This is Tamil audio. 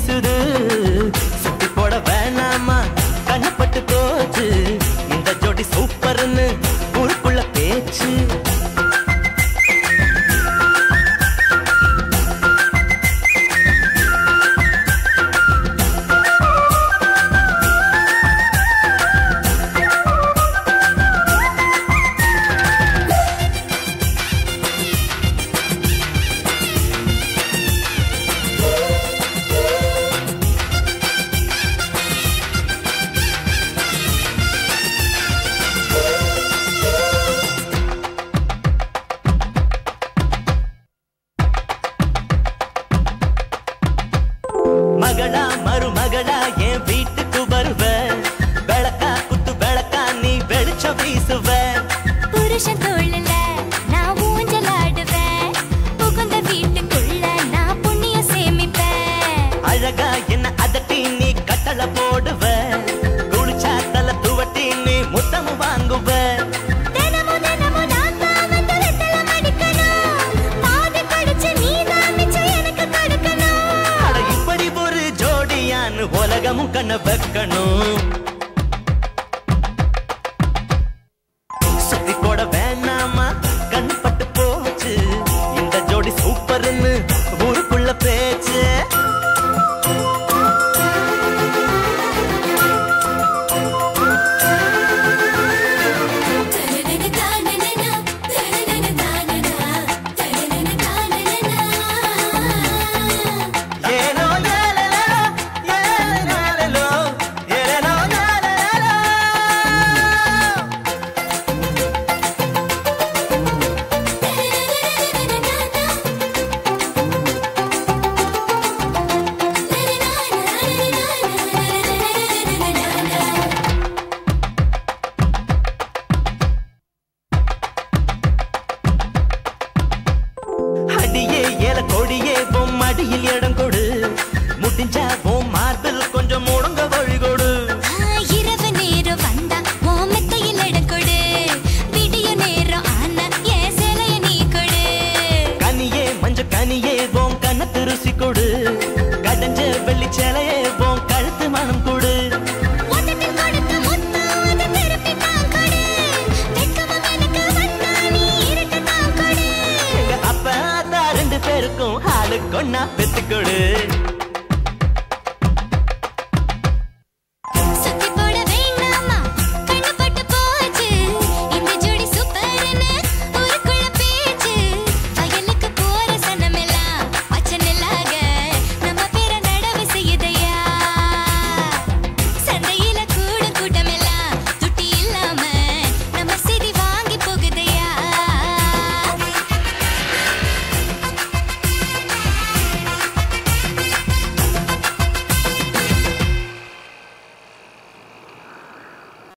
வீசுது சுத்தி போட வேணாமா கண்ணப்பட்டு போச்சு இந்த ஜோடி சூப்பர்னு ஊருக்குள்ள பேச்சு மகளா மருமகளா என் வீட்டுக்கு வருவ விளக்கா குத்து விளக்கா நீ வெளிச்சம் வீசுவ புருஷன் தோளுல நான் ஊஞ்சலாடுவேன் புகுந்த வீட்டுக்குள்ள நான் புண்ணியம் சேமிப்பேன் அழகா என்ன அதட்டி நீ கட்டளை போடுவ குளிச்சா தலை துவட்டி நீ முத்தம் வாங்குவ தினமும் தினமும் நான் தான் வந்து வெத்தலம் அடிக்கணும் பாதி படிச்சு நீ தான் மிச்சம் எனக்கு கொடுக்கணும் அட இப்படி ஒரு ஜோடியான்னு உலகமும் கண்ண வைக்கணும் சுத்தி போட வேணாமா கண் பட்டு போச்சு இந்த ஜோடி சூப்பர்னு ஊருக்குள்ள பேச்சு ஏனோ ஏலலோ, ஏலலாலலோ, ஏலனோ ஏலலலோ. அடியே ஏல கொடியே உன் மடியில் இடம் கொடு முடிஞ்சா உன் மார்பில் கொஞ்சம் முடங்க வழி கொடு இரவு நேரம் வந்தா உன் மெத்தையில் இடம் கொடு விடிய நேரம் ஆனா என் சேலைய நீ கொடு கனியே மஞ்ச கனியே உன் கண்ணத்து ருசி கொடு கடைஞ்ச வெள்ளி சேலையே உன் கழுத்து மனம் கொடு உதட்டில் கொடுத்த முத்தம் அதை திருப்பி தான் கொடு வெட்கமும் எனக்கு வந்தா நீ இருட்டு தான் கொடு எங்க அப்பா அத்தா ரெண்டு பேருக்கும் ஆளுக்கு ஒன்னா பெத்து கொடு